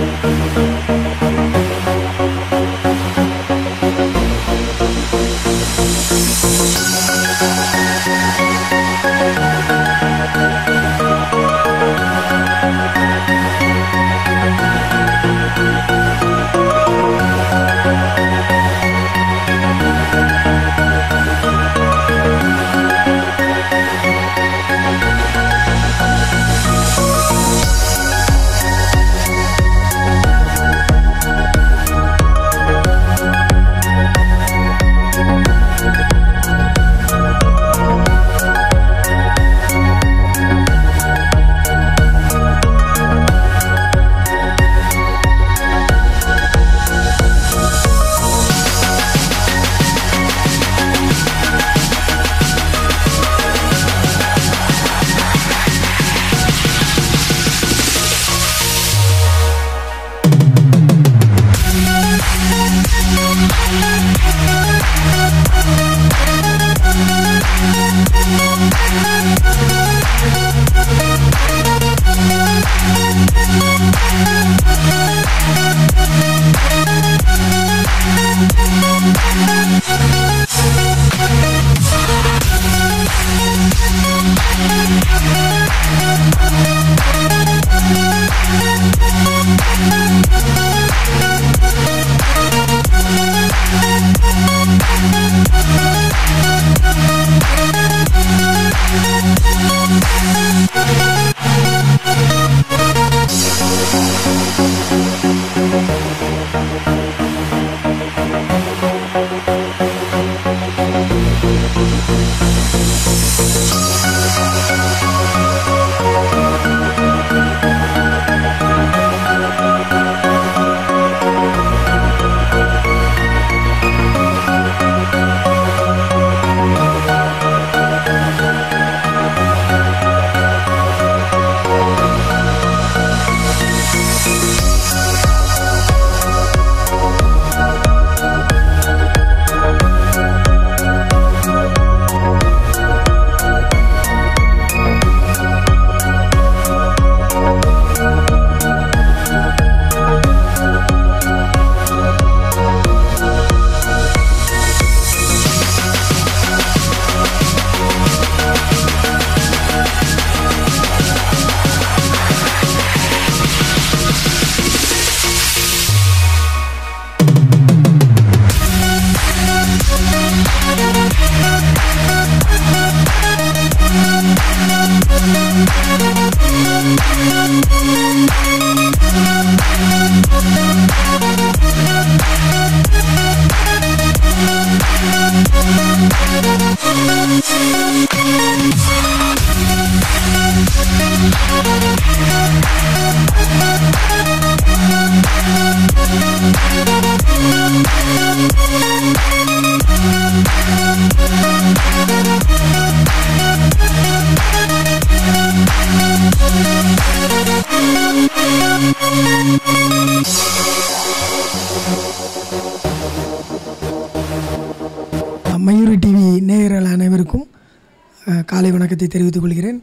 Mayuri TV நேயர்கள் அனைவருக்கும் அஹ், காலை வணக்கத்தை தெரிவித்துக் கொள்கிறேன்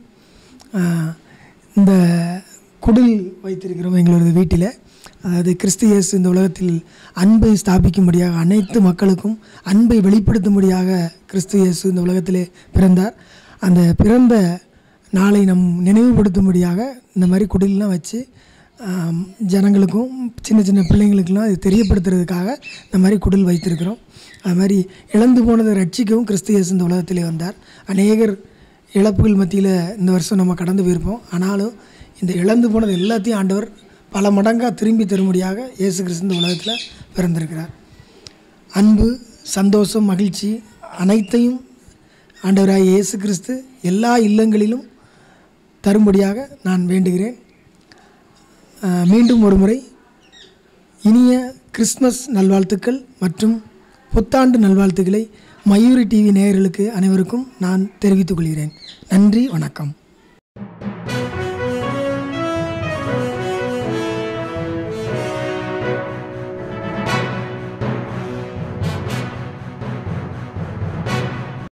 அஹ், இந்த குடில் வைத்திருக்கிறோம் எங்களது வீட்டில் அதாவது கிறிஸ்து இயேசு இந்த உலகத்தில் அன்பை ஸ்தாபிக்கும்படியாக அனைத்து மக்களுக்கும் அன்பை வெளிப்படுத்தும்படியாக கிறிஸ்து இயேசு இந்த உலகத்திலே பிறந்தார் அந்த பிறந்த நாளை நம் நினைவுபடுத்தும்படியாக இந்த மாதிரி குடில்லாம் வச்சு ஆம், ஜனங்களுக்கும் சின்ன சின்ன பிள்ளைங்களுக்கெல்லாம் இது தெரியப்படுத்துறதுக்காக இந்த மாதிரி குடில் வைத்திருக்கிறோம் அது மாதிரி இழந்து போனதை ரட்சிக்கவும் கிறிஸ்து இயேசு இந்த உலகத்திலே வந்தார் அநேகர் இழப்புகள் மத்தியில் இந்த வருஷம் நம்ம கடந்து போயிருப்போம் ஆனாலும் இந்த இழந்து போனது எல்லாத்தையும் ஆண்டவர் பல மடங்காக திரும்பி தரும்படியாக இயேசு கிறிஸ்து இந்த உலகத்தில் பிறந்திருக்கிறார் அன்பு சந்தோஷம் மகிழ்ச்சி அனைத்தையும் ஆண்டவராகிய இயேசு கிறிஸ்து எல்லா இல்லங்களிலும் தரும்படியாக நான் வேண்டுகிறேன் அஹ், மீண்டும் ஒரு முறை இனிய கிறிஸ்மஸ் நல்வாழ்த்துக்கள் மற்றும் புத்தாண்டு நல்வாழ்த்துக்களை மயூரி டிவி நேயர்களுக்கு அனைவருக்கும் நான் தெரிவித்துக் கொள்கிறேன் நன்றி வணக்கம்